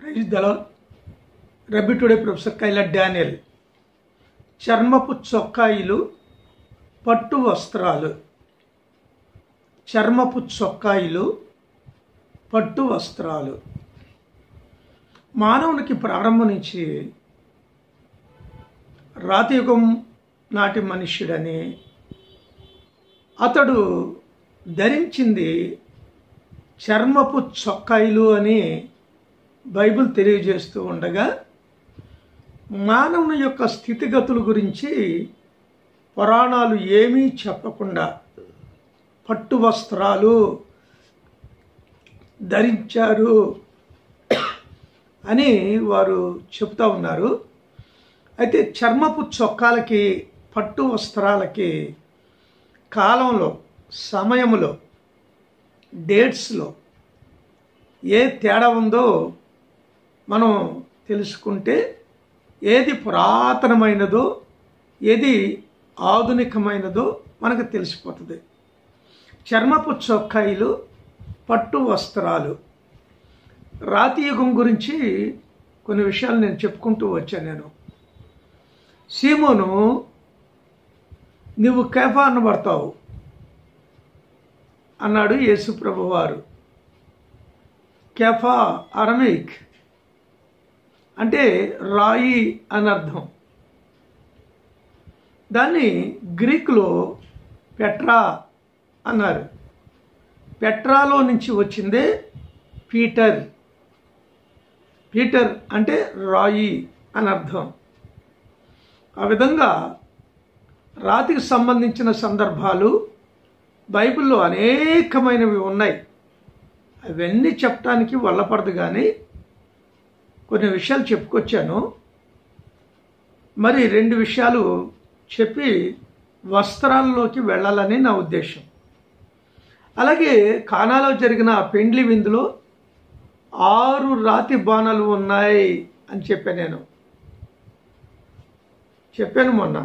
praise దలో rabbi today professor కైలా Daniel చర్మపు చొక్కాయిలు పట్టు వస్త్రాలు చర్మపు చొక్కాయిలు పట్టు వస్త్రాలు మానవునికి ప్రారంభం నుంచి రాతియుగం నాటి మనుష్యుడని అతడు ధరించింది చర్మపు చొక్కాయిలు అని బైబిల్ తెలియజేస్తూ ఉండగా మానవుని యొక్క స్థితిగతుల గురించి పురాణాలు ఏమీ చెప్పకుండా పట్టు వస్త్రాలు ధరించారు అని వారు చెప్తా ఉన్నారు అయితే చర్మపు చొక్కాలకి పట్టు వస్త్రాలకి కాలంలో సమయంలో డేట్స్లో ఏ తేడా ఉందో మనం తెలుసుకుంటే ఏది పురాతనమైనదో ఏది ఆధునికమైనదో మనకు తెలిసిపోతుంది చర్మపు చొక్కాయిలు పట్టు వస్త్రాలు రాతి యుగం గురించి కొన్ని విషయాలు నేను చెప్పుకుంటూ వచ్చాను నేను సీమోను నువ్వు కేఫా అనబడతావు అన్నాడు యేసుప్రభు వారు కెఫా అరమిక్ అంటే రాయి అని అర్థం దాన్ని గ్రీకులో పెట్రా అన్నారు పెట్రాలో నుంచి వచ్చిందే పీటర్ పీటర్ అంటే రాయి అని అర్థం ఆ విధంగా రాతికి సంబంధించిన సందర్భాలు బైబిల్లో అనేకమైనవి ఉన్నాయి అవన్నీ చెప్పడానికి వల్లపడదు కానీ కొన్ని విషయాలు చెప్పుకొచ్చాను మరి రెండు విషయాలు చెప్పి వస్త్రాల్లోకి వెళ్ళాలని నా ఉద్దేశం అలాగే కానాలో జరిగిన ఆ పెండ్లి విందులో ఆరు రాతి బాణాలు ఉన్నాయి అని చెప్పాను నేను చెప్పాను మొన్న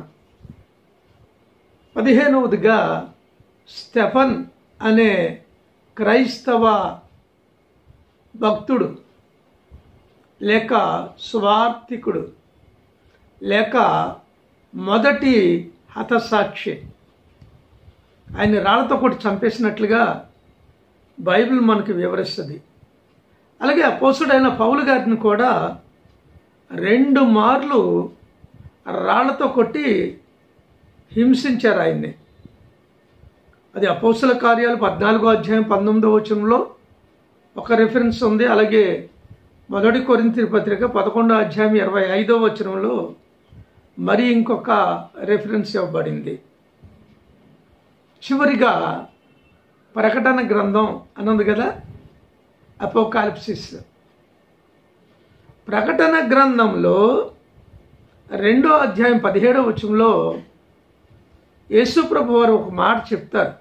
పదిహేనవదిగా స్టెఫన్ అనే క్రైస్తవ భక్తుడు లేక స్వార్థికుడు లేక మొదటి హతసాక్షి ఆయన రాళ్లతో కొట్టి చంపేసినట్లుగా బైబిల్ మనకు వివరిస్తుంది అలాగే అపోసుడైన పౌలు గారిని కూడా రెండు మార్లు రాళ్లతో కొట్టి హింసించారు ఆయన్ని అది అపోసుల కార్యాలు పద్నాలుగో అధ్యాయం పంతొమ్మిదో వచనంలో ఒక రిఫరెన్స్ ఉంది అలాగే మొదటి కొరింతి పత్రిక పదకొండో అధ్యాయం ఇరవై ఐదో వచనంలో మరి ఇంకొక రెఫరెన్స్ ఇవ్వబడింది చివరిగా ప్రకటన గ్రంథం అన్నది కదా అపోకాలిప్సిస్ ప్రకటన గ్రంథంలో రెండో అధ్యాయం పదిహేడో వచనంలో యేసుప్రభు వారు ఒక మాట చెప్తారు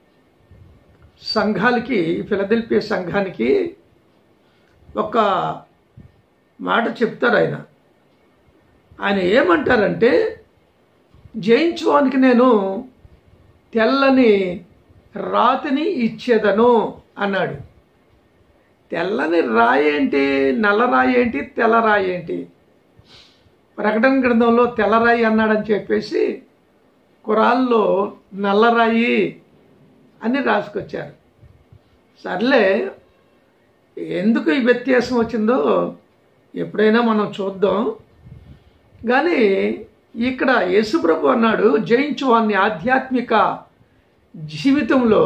సంఘాలకి ఫిలదెల్పియా సంఘానికి ఒక మాట చెప్తారు ఆయన ఆయన ఏమంటారంటే జయించువానికి నేను తెల్లని రాతిని ఇచ్చేదను అన్నాడు తెల్లని రాయి ఏంటి నల్ల రాయి ఏంటి తెల్ల రాయి ఏంటి ప్రకటన గ్రంథంలో తెల్లరాయి అన్నాడని చెప్పేసి కురాల్లో నల్లరాయి అని రాసుకొచ్చారు సర్లే ఎందుకు ఈ వ్యత్యాసం వచ్చిందో ఎప్పుడైనా మనం చూద్దాం కానీ ఇక్కడ యేసుప్రభు అన్నాడు జయించు వాన్ని ఆధ్యాత్మిక జీవితంలో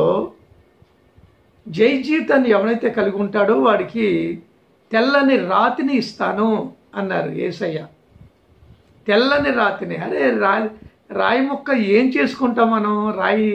జై జీవితాన్ని ఎవరైతే కలిగి ఉంటాడో వాడికి తెల్లని రాతిని ఇస్తాను అన్నారు ఏసయ్య తెల్లని రాతిని అరే రా రాయి మొక్క ఏం చేసుకుంటాం మనం రాయి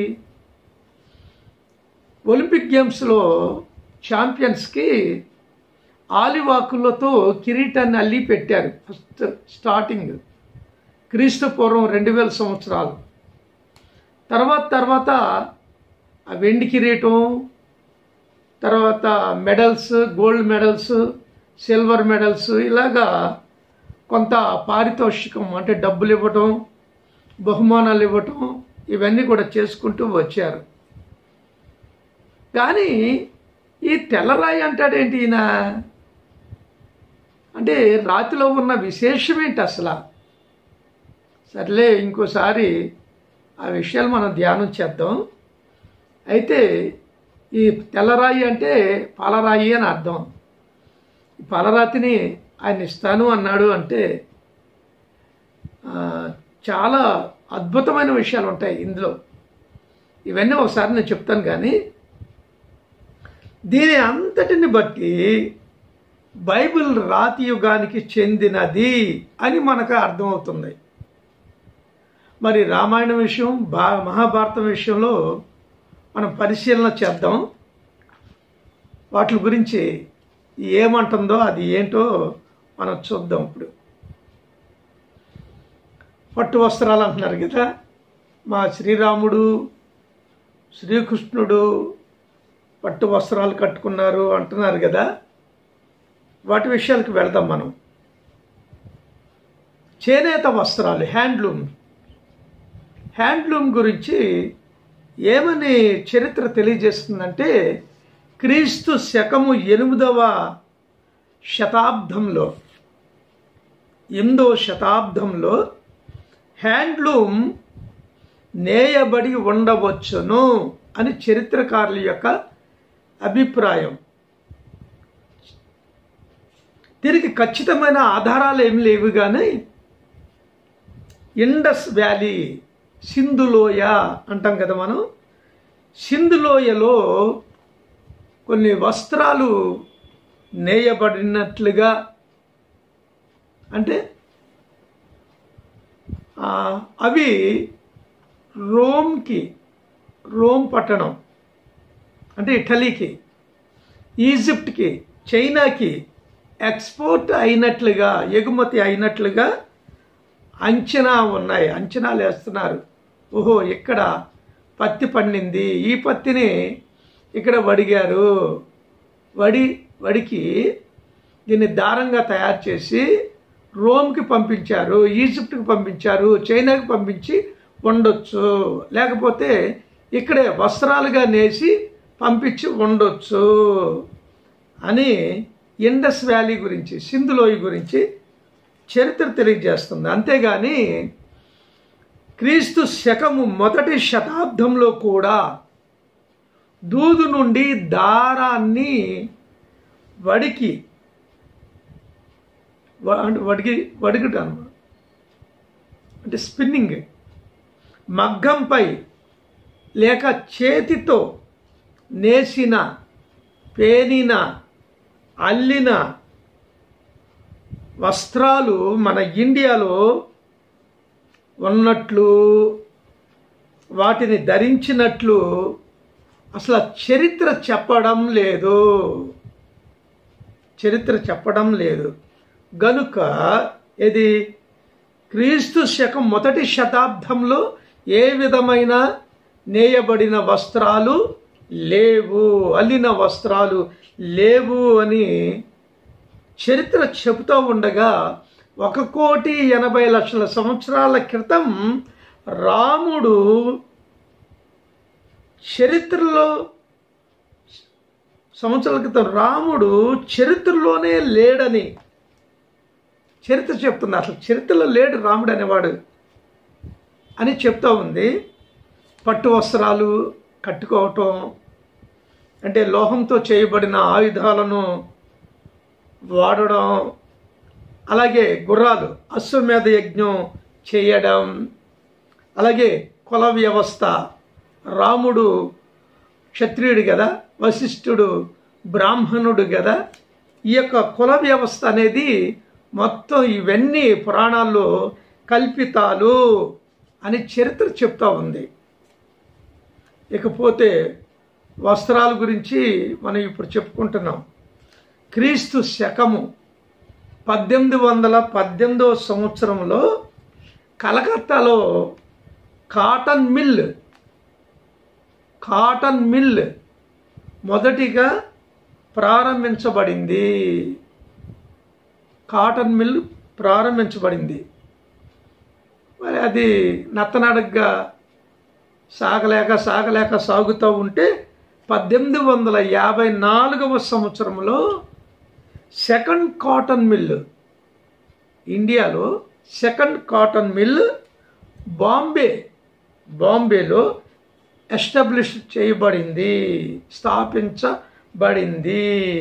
ఒలింపిక్ గేమ్స్లో ఛాంపియన్స్కి ఆలివాకులతో కిరీటాన్ని అల్లి పెట్టారు ఫస్ట్ స్టార్టింగ్ క్రీస్తు పూర్వం రెండు వేల సంవత్సరాలు తర్వాత తర్వాత ఆ వెండి కిరీటం తర్వాత medals gold medals silver medals ఇలాగా కొంత పారితోషికం అంటే డబ్బులు ఇవ్వటం బహుమానాలు ఇవ్వటం ఇవన్నీ కూడా చేసుకుంటూ వచ్చారు కానీ ఈ తెల్లరాయి అంటాడేంటి ఈయన అంటే రాతిలో ఉన్న విశేషం ఏంటి అసలు సర్లే ఇంకోసారి ఆ విషయాలు మనం ధ్యానం చేద్దాం అయితే ఈ తెల్లరాయి అంటే పాలరాయి అని అర్థం ఈ పాలరాతిని ఆయన ఇస్తాను అన్నాడు అంటే ఆ, చాలా అద్భుతమైన విషయాలు ఉంటాయి ఇందులో ఇవన్నీ ఒకసారి నేను చెప్తాను కానీ దీని అంతటిని బట్టి బైబిల్ రాతి యుగానికి చెందినది అని మనకు అర్థమవుతుంది మరి రామాయణ విషయం బా మహాభారతం విషయంలో మనం పరిశీలన చేద్దాం వాటి గురించి ఏమంటుందో అది ఏంటో మనం చూద్దాం ఇప్పుడు పట్టు వస్త్రాలు అంటున్నారు కదా మా శ్రీరాముడు శ్రీకృష్ణుడు పట్టు వస్త్రాలు కట్టుకున్నారు అంటున్నారు కదా వాటి విషయాలకు వెళ్దాం మనం చేనేత వస్త్రాలు హ్యాండ్లూమ్ హ్యాండ్లూమ్ గురించి ఏమని చరిత్ర తెలియజేస్తుందంటే క్రీస్తు శకము ఎనిమిదవ శతాబ్దంలో ఎనిమిదవ శతాబ్దంలో హ్యాండ్లూమ్ నేయబడి ఉండవచ్చును అని చరిత్రకారుల యొక్క అభిప్రాయం దీనికి ఖచ్చితమైన ఆధారాలు ఏమి లేవు కానీ ఇండస్ వ్యాలీ సింధులోయ అంటాం కదా మనం సింధులోయలో కొన్ని వస్త్రాలు నేయబడినట్లుగా అంటే ఆ, అవి రోమ్కి రోమ్ పట్టణం అంటే ఇటలీకి ఈజిప్ట్కి చైనాకి ఎక్స్పోర్ట్ అయినట్లుగా ఎగుమతి అయినట్లుగా అంచనా ఉన్నాయి అంచనాలు వేస్తున్నారు ఓహో ఇక్కడ పత్తి పండింది ఈ పత్తిని ఇక్కడ వడిగారు వడి వడికి దీన్ని దారంగా తయారు చేసి రోమ్కి పంపించారు ఈజిప్ట్కి పంపించారు చైనాకి పంపించి ఉండొచ్చు లేకపోతే ఇక్కడే వస్త్రాలుగా నేసి పంపించి ఉండొచ్చు అని ఇండస్ వ్యాలీ గురించి సింధులోయ గురించి చరిత్ర తెలియజేస్తుంది అంతేగాని క్రీస్తు శకము మొదటి శతాబ్దంలో కూడా దూదు నుండి దారాన్ని వడికి వ- అంటే వడికి వడికట అనమాట అంటే స్పిన్నింగ్ మగ్గంపై లేక చేతితో నేసిన పేనిన అల్లిన వస్త్రాలు మన ఇండియాలో ఉన్నట్లు వాటిని ధరించినట్లు అసలు చరిత్ర చెప్పడం లేదు చరిత్ర చెప్పడం లేదు గనుక ఇది క్రీస్తు శకం మొదటి శతాబ్దంలో ఏ విధమైన నేయబడిన వస్త్రాలు లేవు అల్లిన వస్త్రాలు లేవు అని చరిత్ర చెబుతూ ఉండగా ఒక కోటి ఎనభై లక్షల సంవత్సరాల క్రితం రాముడు చరిత్రలో సంవత్సరాల క్రితం రాముడు చరిత్రలోనే లేడని చరిత్ర చెప్తుంది అసలు చరిత్రలో లేడు రాముడు అనేవాడు అని చెప్తా ఉంది పట్టు వస్త్రాలు కట్టుకోవటం అంటే లోహంతో చేయబడిన ఆయుధాలను వాడడం అలాగే గుర్రాలు అశ్వమేధ యజ్ఞం చేయడం అలాగే కుల వ్యవస్థ రాముడు క్షత్రియుడు కదా వశిష్ఠుడు బ్రాహ్మణుడు కదా ఈ యొక్క కుల వ్యవస్థ అనేది మొత్తం ఇవన్నీ పురాణాల్లో కల్పితాలు అని చరిత్ర చెప్తా ఉంది ఇకపోతే వస్త్రాల గురించి మనం ఇప్పుడు చెప్పుకుంటున్నాం క్రీస్తు శకము పద్దెనిమిది వందల పద్దెనిమిదవ సంవత్సరంలో కలకత్తాలో కాటన్ మిల్ కాటన్ మిల్ మొదటిగా ప్రారంభించబడింది కాటన్ మిల్ ప్రారంభించబడింది మరి అది నత్తనడగ్గా సాగలేక సాగలేక సాగుతూ ఉంటే పద్దెనిమిది వందల యాభై నాలుగవ సంవత్సరంలో సెకండ్ కాటన్ మిల్లు ఇండియాలో సెకండ్ కాటన్ మిల్ బాంబే బాంబేలో ఎస్టాబ్లిష్ చేయబడింది స్థాపించబడింది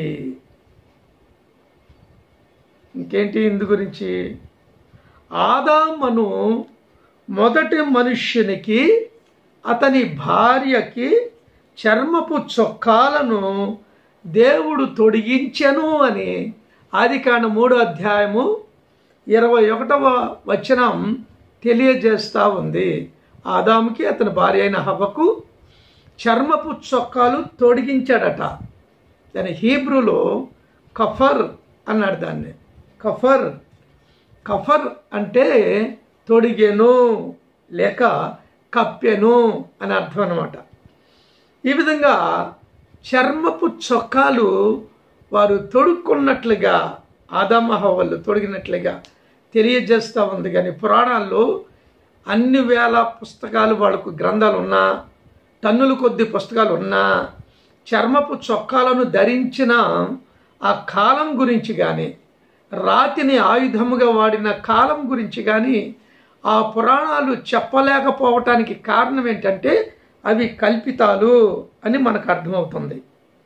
ఇంకేంటి ఇందు గురించి ఆదామను మొదటి మనుష్యునికి అతని భార్యకి చర్మపు చొక్కాలను దేవుడు తొడిగించెను అని ఆది కాండ మూడో అధ్యాయము ఇరవై ఒకటవ వచనం తెలియజేస్తూ ఉంది ఆదాముకి అతని భార్య అయిన హవ్వకు చర్మపు చొక్కాలు తొడిగించాడట దాని హీబ్రూలో కఫర్ అన్నాడు దాన్ని కఫర్ కఫర్ అంటే తొడిగెను లేక కప్పెను అని అర్థం అనమాట ఈ విధంగా చర్మపు చొక్కాలు వారు తొడుక్కున్నట్లుగా ఆదామహవళ్ళు తొడిగినట్లుగా తెలియజేస్తూ ఉంది కానీ పురాణాల్లో అన్ని వేల పుస్తకాలు వాళ్ళకు గ్రంథాలు ఉన్నా టన్నుల కొద్ది పుస్తకాలు ఉన్నా చర్మపు చొక్కాలను ధరించిన ఆ కాలం గురించి కానీ రాతిని ఆయుధముగా వాడిన కాలం గురించి కానీ ఆ పురాణాలు చెప్పలేకపోవటానికి కారణం ఏంటంటే అవి కల్పితాలు అని మనకు అర్థమవుతుంది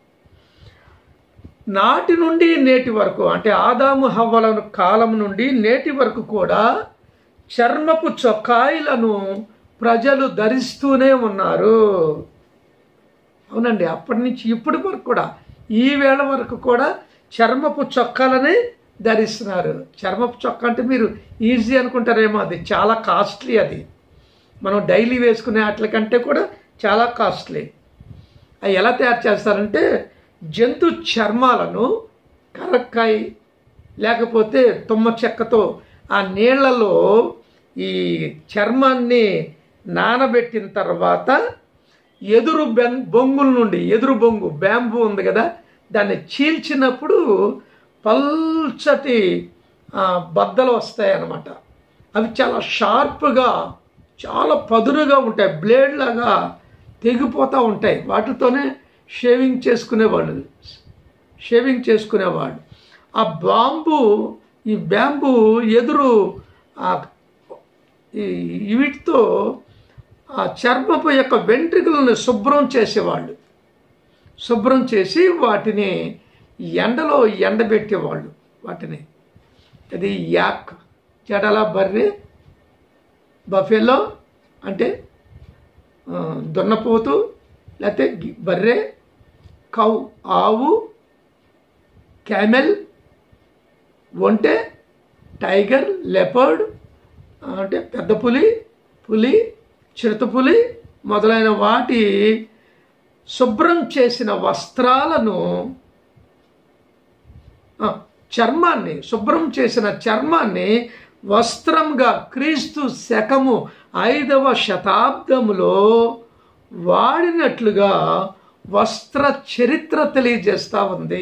నాటి నుండి నేటి వరకు అంటే ఆదాము హవ్వల కాలం నుండి నేటి వరకు కూడా చర్మపు చొక్కాయిలను ప్రజలు ధరిస్తూనే ఉన్నారు అవునండి అప్పటి నుంచి ఇప్పటి వరకు కూడా ఈ వేళ వరకు కూడా చర్మపు చొక్కాలని ధరిస్తున్నారు చర్మపు చొక్కా అంటే మీరు ఈజీ అనుకుంటారేమో అది చాలా కాస్ట్లీ అది మనం డైలీ వేసుకునే వాటికంటే కూడా చాలా కాస్ట్లీ అవి ఎలా తయారు చేస్తారంటే జంతు చర్మాలను కరక్కాయ లేకపోతే తుమ్మ చెక్కతో ఆ నీళ్లలో ఈ చర్మాన్ని నానబెట్టిన తర్వాత ఎదురు బెం బొంగుల నుండి ఎదురు బొంగు బ్యాంబూ ఉంది కదా దాన్ని చీల్చినప్పుడు పల్చటి ఆ, బద్దలు వస్తాయి అన్నమాట అవి చాలా షార్ప్గా చాలా పదునుగా ఉంటాయి బ్లేడ్ లాగా తెగిపోతూ ఉంటాయి వాటితోనే షేవింగ్ చేసుకునేవాళ్ళు షేవింగ్ చేసుకునేవాళ్ళు ఆ బాంబు ఈ బ్యాంబు ఎదురు ఆ ఈ వీటితో ఆ చర్మపు యొక్క వెంట్రుకలను శుభ్రం చేసేవాళ్ళు శుభ్రం చేసి వాటిని ఎండలో ఎండబెట్టేవాళ్ళు వాటిని అది యాక్ జడల బర్రె బఫెలో అంటే ఆ, దున్నపోతు లేకపోతే గి- బర్రె కౌ ఆవు క్యామెల్ ఒంటె టైగర్ లెపర్డ్ అంటే పెద్ద పులి పులి చిరుతపులి మొదలైన వాటి శుభ్రం చేసిన వస్త్రాలను ఆ, చర్మాన్ని శుభ్రం చేసిన చర్మాన్ని వస్త్రంగా క్రీస్తు శకము ఐదవ శతాబ్దములో వాడినట్లుగా వస్త్ర చరిత్ర తెలియజేస్తూ ఉంది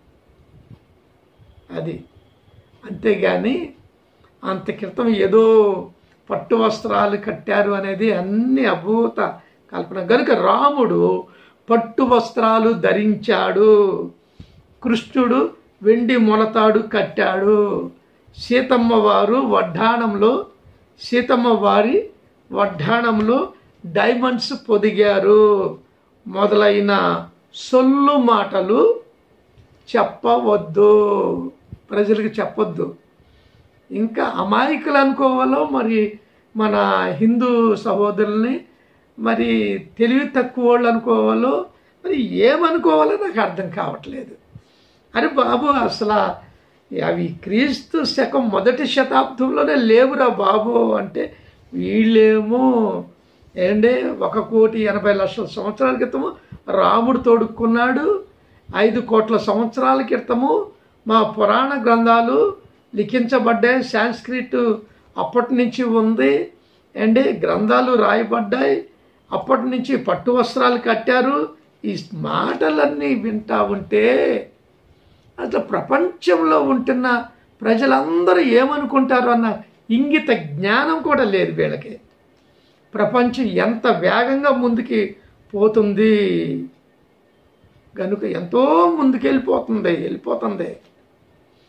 అది అంతేగాని అంత క్రితం ఏదో పట్టు వస్త్రాలు కట్టారు అనేది అన్ని అభూత కల్పన కనుక రాముడు పట్టు వస్త్రాలు ధరించాడు కృష్ణుడు వెండి మొలతాడు కట్టాడు సీతమ్మ వారు వడ్డాణంలో సీతమ్మ వారి వడ్డాణంలో డైమండ్స్ పొదిగారు మొదలైన సొల్లు మాటలు చెప్పవద్దు ప్రజలకు చెప్పొద్దు ఇంకా అమాయకులు అనుకోవాలో మరి మన హిందూ సహోదరుల్ని మరి తెలివి తక్కువ వాళ్ళు అనుకోవాలో మరి ఏమనుకోవాలో నాకు అర్థం కావట్లేదు అరే బాబు అసలు అవి క్రీస్తు శకం మొదటి శతాబ్దంలోనే లేవురా బాబు అంటే వీళ్ళేమో ఏంటే ఒక కోటి ఎనభై లక్షల సంవత్సరాల క్రితము రాముడు తోడుక్కున్నాడు ఐదు కోట్ల సంవత్సరాల క్రితము మా పురాణ గ్రంథాలు లిఖించబడ్డాయి సాంస్క్రిట్ అప్పటి నుంచి ఉంది అండి గ్రంథాలు రాయబడ్డాయి అప్పటి నుంచి పట్టు వస్త్రాలు కట్టారు ఈ మాటలన్నీ వింటా ఉంటే అసలు ప్రపంచంలో ఉంటున్న ప్రజలందరూ ఏమనుకుంటారు అన్న ఇంగిత జ్ఞానం కూడా లేదు వీళ్ళకి ప్రపంచం ఎంత వేగంగా ముందుకి పోతుంది కనుక ఎంతో ముందుకు వెళ్ళిపోతుంది వెళ్ళిపోతుంది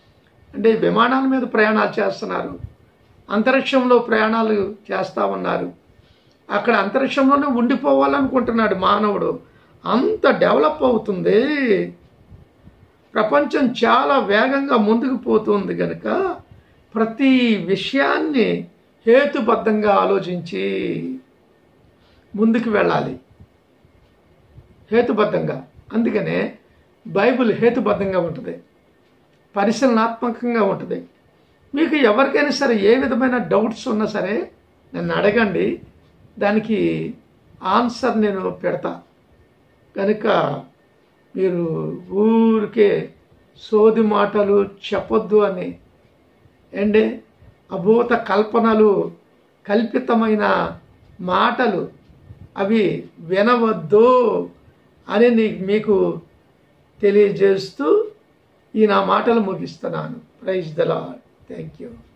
అంటే విమానాల మీద ప్రయాణాలు చేస్తున్నారు అంతరిక్షంలో ప్రయాణాలు చేస్తూ ఉన్నారు అక్కడ అంతరిక్షంలోనే ఉండిపోవాలనుకుంటున్నాడు మానవుడు అంత డెవలప్ అవుతుంది ప్రపంచం చాలా వేగంగా ముందుకు పోతుంది కనుక ప్రతి విషయాన్ని హేతుబద్ధంగా ఆలోచించి ముందుకు వెళ్ళాలి హేతుబద్ధంగా అందుకనే బైబిల్ హేతుబద్ధంగా ఉంటుంది పరిశీలనాత్మకంగా ఉంటుంది మీకు ఎవరికైనా సరే ఏ విధమైన డౌట్స్ ఉన్నా సరే నన్ను అడగండి దానికి ఆన్సర్ నేను పెడతా కనుక మీరు ఊరికే సోది మాటలు చెప్పొద్దు అని ఏంటి అభూత కల్పనలు కల్పితమైన మాటలు అవి వినవద్దు అని నీ- మీకు తెలియజేస్తూ ఈ నా మాటలు ముగిస్తున్నాను praise the lord thank you